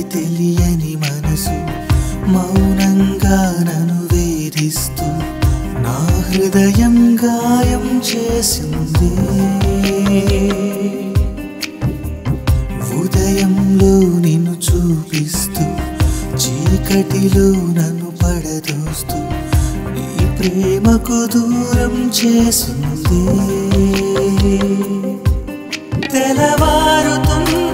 తెలియని మనసు మౌనంగా నన్ను వేధిస్తూ నా హృదయం గాయం చేసింది ఉదయంలో నిన్ను చూపిస్తూ చీకటిలో నన్ను పడదోస్తూ నీ ప్రేమకు దూరం చేసింది తెలవారుతున్న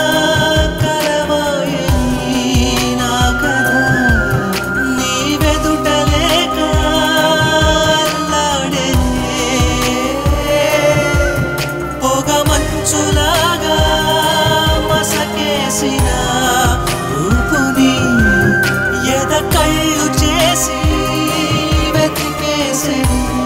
కలవాయే నా కథ నీ వెదుట లేక అల్లాడే పొగ మంచులాగా మసకేసిన రూపుని ఎద కళ్ళు చేసి వెతికేసి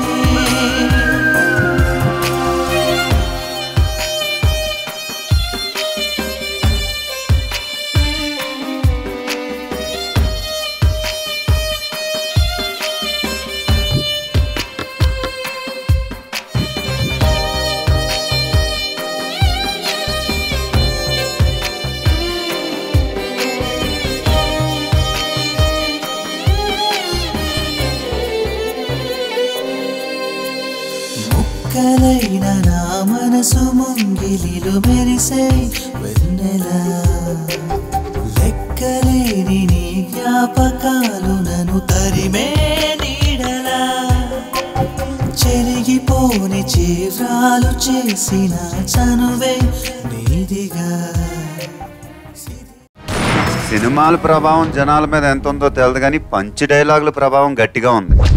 ముక్కలైన నా మనసు ముంగిలిలో మెరిసే వెన్నెల లెక్కలేని నీ జ్ఞాపకాలు నన్ను తరిమే నీడలా చెరిగిపోని చేవ్రాలు చేసిన చనువే నీదిగా సినిమాల ప్రభావం జనాల మీద ఎంత ఉందో తెలియదు కానీ పంచి డైలాగుల ప్రభావం గట్టిగా ఉంది